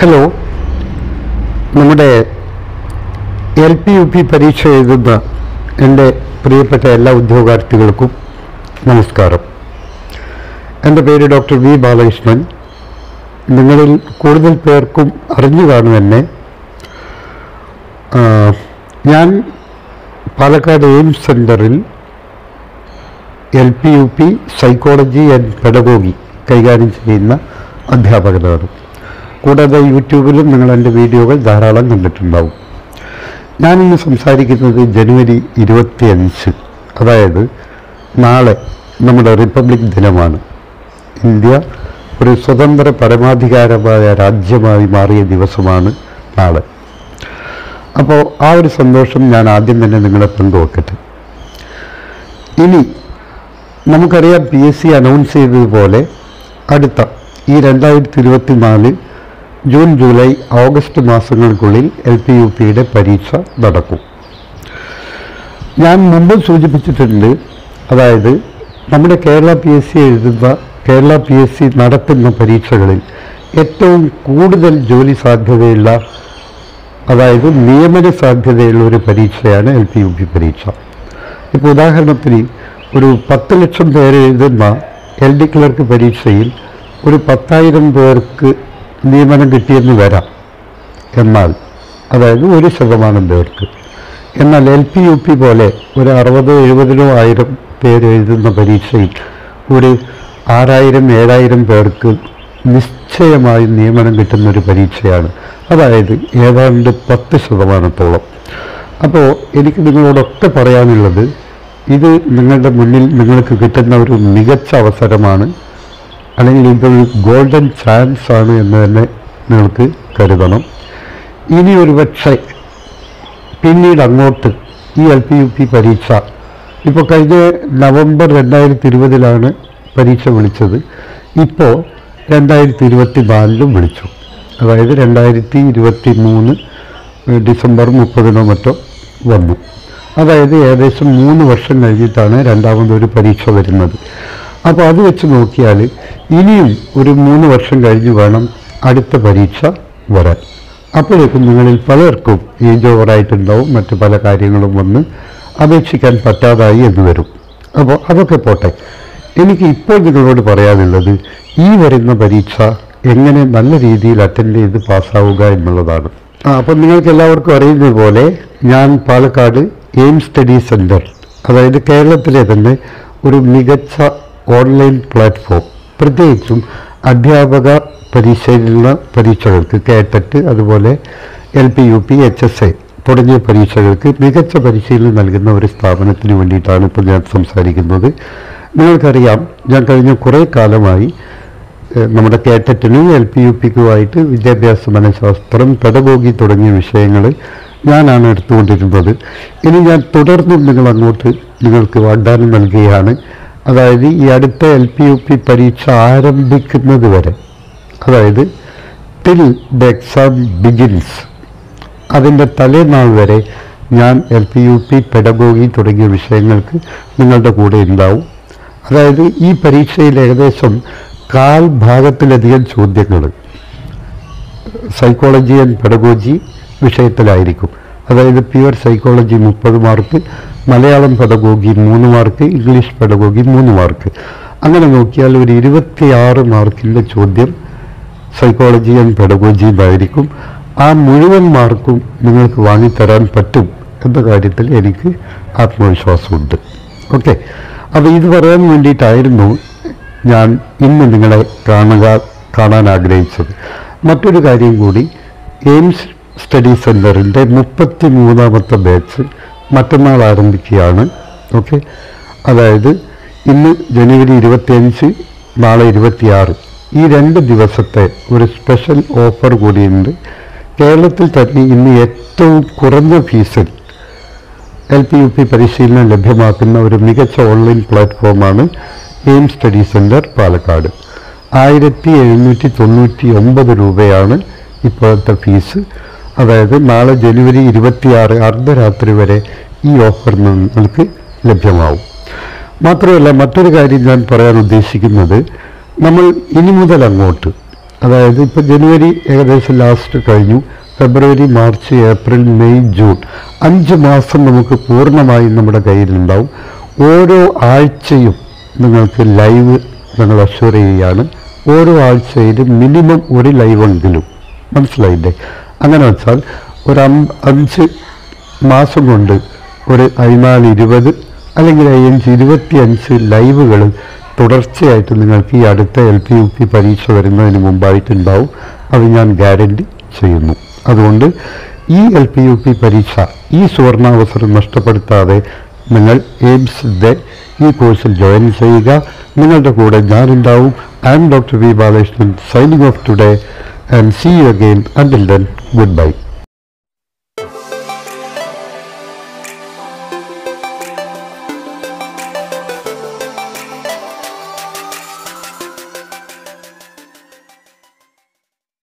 hello നമ്മുടെ L P U P പരീക്ഷ എഴുതുന്ന എൻ്റെ പ്രിയപ്പെട്ട എല്ലാ ഉദ്യോഗാർത്ഥികൾക്കും നമസ്കാരം എൻ്റെ പേര് ഡോക്ടർ വി ബാലകൃഷ്ണൻ നിങ്ങളിൽ കൂടുതൽ പേർക്കും അറിഞ്ഞു കാണും എന്നെ ആ, ഞാൻ പാലക്കാട് എയിംസ് സെൻറ്ററിൽ L P U P psychology and pedagogy കൈകാര്യം ചെയ്യുന്ന അധ്യാപകനാണ് കൂടാതെ യൂട്യൂബിലും നിങ്ങൾ എൻ്റെ വീഡിയോകൾ ധാരാളം കണ്ടിട്ടുണ്ടാവും ഞാനിന്ന് സംസാരിക്കുന്നത് ജനുവരി ഇരുപത്തിയഞ്ച് അതായത് നാളെ നമ്മുടെ റിപ്പബ്ലിക് ദിനമാണ് ഇന്ത്യ ഒരു സ്വതന്ത്ര പരമാധികാരമായ രാജ്യമായി മാറിയ ദിവസമാണ് നാളെ അപ്പോൾ ആ ഒരു സന്തോഷം ഞാൻ ആദ്യം തന്നെ നിങ്ങളെ പങ്കുവെക്കട്ടെ ഇനി നമുക്കറിയാം പി എസ് സി അനൗൺസ് ചെയ്തതുപോലെ അടുത്ത ഈ രണ്ടായിരത്തി ഇരുപത്തി നാല് ജൂൺ ജൂലൈ ഓഗസ്റ്റ് മാസങ്ങൾക്കുള്ളിൽ എൽ പി യു പിയുടെ പരീക്ഷ നടക്കും ഞാൻ മുമ്പ് സൂചിപ്പിച്ചിട്ടുണ്ട് അതായത് നമ്മുടെ കേരള പി എസ് സി എഴുതുന്ന കേരള പി എസ് സി നടത്തുന്ന പരീക്ഷകളിൽ ഏറ്റവും കൂടുതൽ ജോലി സാധ്യതയുള്ള അതായത് നിയമന സാധ്യതയുള്ള ഒരു പരീക്ഷയാണ് എൽ പി യു പി പരീക്ഷ ഇപ്പോൾ ഉദാഹരണത്തിന് ഒരു പത്ത് ലക്ഷം പേര് എഴുതുന്ന എൽ ഡി ക്ലർക്ക് പരീക്ഷയിൽ ഒരു പത്തായിരം പേർക്ക് നിയമനം കിട്ടിയെന്ന് വരാം എന്നാൽ അതായത് ഒരു ശതമാനം പേർക്ക് എന്നാൽ എൽ പി യു പി പോലെ ഒരു അറുപതോ എഴുപതിനോ ആയിരം പേര് എഴുതുന്ന പരീക്ഷയിൽ ഒരു ആറായിരം ഏഴായിരം പേർക്ക് നിശ്ചയമായും നിയമനം കിട്ടുന്ന ഒരു പരീക്ഷയാണ് അതായത് ഏതാണ്ട് പത്ത് ശതമാനത്തോളം അപ്പോൾ എനിക്ക് നിങ്ങളോടൊക്കെ പറയാനുള്ളത് ഇത് നിങ്ങളുടെ മുന്നിൽ നിങ്ങൾക്ക് കിട്ടുന്ന ഒരു മികച്ച അവസരമാണ് അല്ലെങ്കിൽ ഇതൊരു ഗോൾഡൻ ചാൻസ് ആണ് എന്ന് തന്നെ നിങ്ങൾക്ക് കരുതണം ഇനി ഒരു പക്ഷേ പിന്നീട് അങ്ങോട്ട് ഈ എൽ പി യു പി പരീക്ഷ ഇപ്പോൾ കഴിഞ്ഞ നവംബർ രണ്ടായിരത്തി ഇരുപതിലാണ് പരീക്ഷ വിളിച്ചത് ഇപ്പോൾ രണ്ടായിരത്തി ഇരുപത്തി നാലിലും വിളിച്ചു അതായത് രണ്ടായിരത്തി ഇരുപത്തി മൂന്ന് ഡിസംബർ മുപ്പതിനോ മറ്റോ വന്നു അതായത് ഏകദേശം മൂന്ന് വർഷം കഴിഞ്ഞിട്ടാണ് രണ്ടാമതൊരു പരീക്ഷ വരുന്നത് അപ്പോൾ അത് വെച്ച് നോക്കിയാൽ ഇനിയും ഒരു മൂന്ന് വർഷം കഴിഞ്ഞ് വേണം അടുത്ത പരീക്ഷ വരാൻ അപ്പോഴേക്കും നിങ്ങളിൽ പലർക്കും ഏജ് ഓവറായിട്ടുണ്ടാവും മറ്റു പല കാര്യങ്ങളും വന്ന് അപേക്ഷിക്കാൻ പറ്റാതായി എന്ന് വരും അപ്പോൾ അതൊക്കെ പോട്ടെ എനിക്ക് ഇപ്പോൾ നിങ്ങളോട് പറയാനുള്ളത് ഈ വരുന്ന പരീക്ഷ എങ്ങനെ നല്ല രീതിയിൽ അറ്റൻഡ് ചെയ്ത് പാസ്സാവുക എന്നുള്ളതാണ് ആ, അപ്പം നിങ്ങൾക്ക് എല്ലാവർക്കും അറിയുന്നത് പോലെ ഞാൻ പാലക്കാട് എയിം സ്റ്റഡി സെൻറ്റർ അതായത് കേരളത്തിലെ തന്നെ ഒരു മികച്ച ഓൺലൈൻ പ്ലാറ്റ്ഫോം പ്രത്യേകിച്ചും അധ്യാപക പരിശീലന പരീക്ഷകൾക്ക് കേട്ടറ്റ് അതുപോലെ L P U P H S A തുടങ്ങിയ പരീക്ഷകൾക്ക് മികച്ച പരിശീലനം നൽകുന്ന ഒരു സ്ഥാപനത്തിന് വേണ്ടിയിട്ടാണ് ഇപ്പോൾ ഞാൻ സംസാരിക്കുന്നത് നിങ്ങൾക്കറിയാം ഞാൻ കഴിഞ്ഞ കുറേ കാലമായി ഏഹ്, നമ്മുടെ കേട്ടറ്റിനും എൽ പി യു പിക്കുമായിട്ട് വിദ്യാഭ്യാസ മനഃശാസ്ത്രം പെഡഗോഗി തുടങ്ങിയ വിഷയങ്ങൾ ഞാനാണ് എടുത്തുകൊണ്ടിരുന്നത് ഇനി ഞാൻ തുടർന്നും നിങ്ങൾ അങ്ങോട്ട് നിങ്ങൾക്ക് വാഗ്ദാനം നൽകുകയാണ് അതായത് ഈ അടുത്ത എൽ പി യു പി പരീക്ഷ ആരംഭിക്കുന്നത് വരെ അതായത് ടിൽ ദ എക്സാം ബിഗിൻസ് അതിൻ്റെ തലേനാൾ വരെ ഞാൻ L P U P pedagogy തുടങ്ങിയ വിഷയങ്ങൾക്ക് നിങ്ങളുടെ കൂടെ ഉണ്ടാവും അതായത് ഈ പരീക്ഷയിൽ ഏകദേശം കാൽ ഭാഗത്തിലധികം ചോദ്യങ്ങൾ സൈക്കോളജി ആൻഡ് പെഡഗോജി വിഷയത്തിലായിരിക്കും അതായത് പ്യുവർ സൈക്കോളജി മുപ്പത് മാർക്ക് മലയാളം പെഡഗോഗി മൂന്ന് മാർക്ക് ഇംഗ്ലീഷ് പെഡഗോഗി മൂന്ന് മാർക്ക് അങ്ങനെ നോക്കിയാൽ ഒരു ഇരുപത്തിയാറ് മാർക്കിൻ്റെ ചോദ്യം സൈക്കോളജി ആൻഡ് പെഡഗോജിയിലായിരിക്കും ആ മുഴുവൻ മാർക്കും നിങ്ങൾക്ക് വാങ്ങിത്തരാൻ പറ്റും എന്ന കാര്യത്തിൽ എനിക്ക് ആത്മവിശ്വാസമുണ്ട് ഓക്കെ അപ്പോൾ ഇത് പറയാൻ വേണ്ടിയിട്ടായിരുന്നു ഞാൻ ഇന്ന് നിങ്ങളെ കാണുക കാണാൻ ആഗ്രഹിച്ചത് മറ്റൊരു കാര്യം കൂടി എയിംസ് സ്റ്റഡി സെൻറ്ററിൻ്റെ മുപ്പത്തി മൂന്നാമത്തെ ബാച്ച് മറ്റന്നാൾ ആരംഭിക്കുകയാണ് ഓക്കെ അതായത് ഇന്ന് ജനുവരി ഇരുപത്തിയഞ്ച് നാളെ ഇരുപത്തിയാറ് ഈ രണ്ട് ദിവസത്തെ ഒരു സ്പെഷ്യൽ ഓഫർ കൂടിയുണ്ട് കേരളത്തിൽ തന്നെ ഇന്ന് ഏറ്റവും കുറഞ്ഞ ഫീസിൽ എൽ പി യു പി പരിശീലനം ലഭ്യമാക്കുന്ന ഒരു മികച്ച ഓൺലൈൻ പ്ലാറ്റ്ഫോമാണ് എയിം സ്റ്റഡി സെൻറ്റർ പാലക്കാട് ആയിരത്തി എഴുന്നൂറ്റി തൊണ്ണൂറ്റി ഒമ്പത് രൂപയാണ് ഇപ്പോഴത്തെ ഫീസ് അതായത് നാളെ ജനുവരി ഇരുപത്തിയാറ് അർദ്ധരാത്രി വരെ ഈ ഓഫർ നിങ്ങൾക്ക് ലഭ്യമാവും മാത്രമല്ല മറ്റൊരു കാര്യം ഞാൻ പറയാൻ ഉദ്ദേശിക്കുന്നത് നമ്മൾ ഇനി മുതൽ അങ്ങോട്ട് അതായത് ഇപ്പോൾ ജനുവരി ഏകദേശം ലാസ്റ്റ് കഴിഞ്ഞു ഫെബ്രുവരി മാർച്ച് ഏപ്രിൽ മെയ് ജൂൺ അഞ്ച് മാസം നമുക്ക് പൂർണ്ണമായും നമ്മുടെ കയ്യിലുണ്ടാവും ഓരോ ആഴ്ചയും നിങ്ങൾക്ക് ലൈവ് ഞങ്ങൾ അഷ്യൂർ ചെയ്യുകയാണ് ഓരോ ആഴ്ചയിലും മിനിമം ഒരു ലൈവെങ്കിലും മനസ്സിലായില്ലേ അങ്ങനെ വെച്ചാൽ ഒരു അം- അഞ്ച് മാസം കൊണ്ട് ഒരു പതിനാല് ഇരുപത് അല്ലെങ്കിൽ അഞ്ച് ഇരുപത്തിയഞ്ച് ലൈവുകൾ തുടർച്ചയായിട്ട് നിങ്ങൾക്ക് ഈ അടുത്ത എൽ പി യു പി പരീക്ഷ വരുന്നതിന് മുമ്പായിട്ടുണ്ടാവും അത് ഞാൻ ഗ്യാരണ്ടി ചെയ്യുന്നു അതുകൊണ്ട് ഈ എൽ പി യു പി പരീക്ഷ ഈ സുവർണാവസരം നഷ്ടപ്പെടുത്താതെ നിങ്ങൾ എയിംസിൻ്റെ ഈ കോഴ്സിൽ ജോയിൻ ചെയ്യുക നിങ്ങളുടെ കൂടെ ഞാനുണ്ടാവും I am doctor V Balakrishnan signing off today and see you again until then good by